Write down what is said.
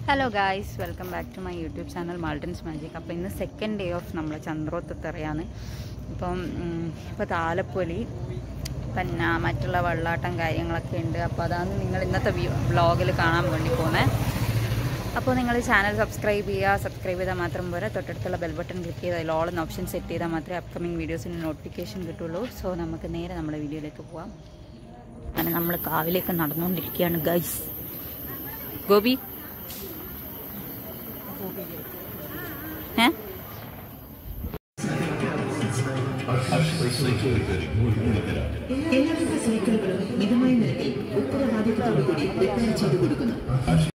hello guys welcome back to my YouTube channel മാൾട്ടൻസ് magic അപ്പോൾ ഇന്ന് സെക്കൻഡ് ഡേ ഓഫ് നമ്മളെ ചന്ദ്രോത്തത്തറയാണ് ഇപ്പം ഇപ്പോൾ താലപ്പൊലി പിന്നെ മറ്റുള്ള വെള്ളാട്ടം കാര്യങ്ങളൊക്കെ ഉണ്ട് അപ്പോൾ അതാണ് നിങ്ങൾ ഇന്നത്തെ വ്ളോഗിൽ കാണാൻ വേണ്ടി പോകുന്നത് അപ്പോൾ നിങ്ങൾ ചാനൽ സബ്സ്ക്രൈബ് ചെയ്യുക സബ്സ്ക്രൈബ് ചെയ്താൽ മാത്രം പോരാ തൊട്ടടുത്തുള്ള ബെൽ ബട്ടൺ ക്ലിക്ക് ചെയ്താൽ അതിൽ ഓൾ എന്ന ഓപ്ഷൻ സെറ്റ് ചെയ്താൽ മാത്രമേ അപ്കമിങ് വീഡിയോസിന് നോട്ടിഫിക്കേഷൻ കിട്ടുള്ളൂ സോ നമുക്ക് നേരെ നമ്മുടെ വീഡിയോയിലേക്ക് പോവാം അങ്ങനെ നമ്മൾ കാവിലേക്ക് നടന്നുകൊണ്ടിരിക്കുകയാണ് ഗൈസ് ഗോപി ഏ എല്ലാവിധ സൈക്കിളുകളും മിതമായ നിരക്കിൽ ഉത്തരവാദിത്തത്തോടുകൂടി റിപ്പയർ ചെയ്തു കൊടുക്കുന്നു